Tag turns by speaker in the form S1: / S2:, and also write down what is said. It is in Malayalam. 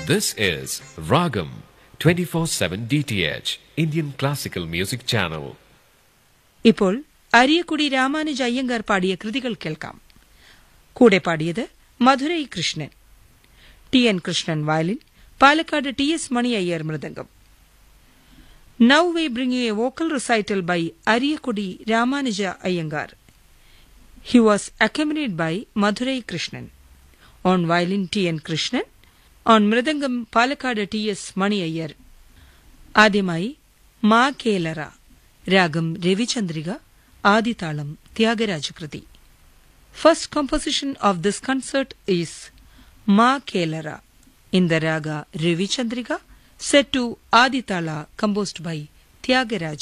S1: This is Ragam 24/7 DTH Indian Classical Music Channel.
S2: ഇപ്പോൾ അരിയക്കുടി രാമാനുജ അയ്യങ്കാർ പാടിയ കൃതികൾ കേൾക്കാം കൂടെ പാടിയത് Madurai Krishnan T N Krishnan violin Palakkad T S money Iyer mridangam now way bring A vocal recital by Ariyakudi Ramanuja Iyengar he was അക്കമിനേഡ് by Madurai Krishnan on violin T N Krishnan on mridangam Palakkad T S മണി അയ്യർ ആദ്യമായി മാ കേലറ രാഗം രവിചന്ദ്രിക ആദിതാളം ത്യാഗരാജകൃതി first composition of this concert is മാ കേലറ in the raga രവിചന്ദ്രിക set to ആദിതാള composed by Thyagaraja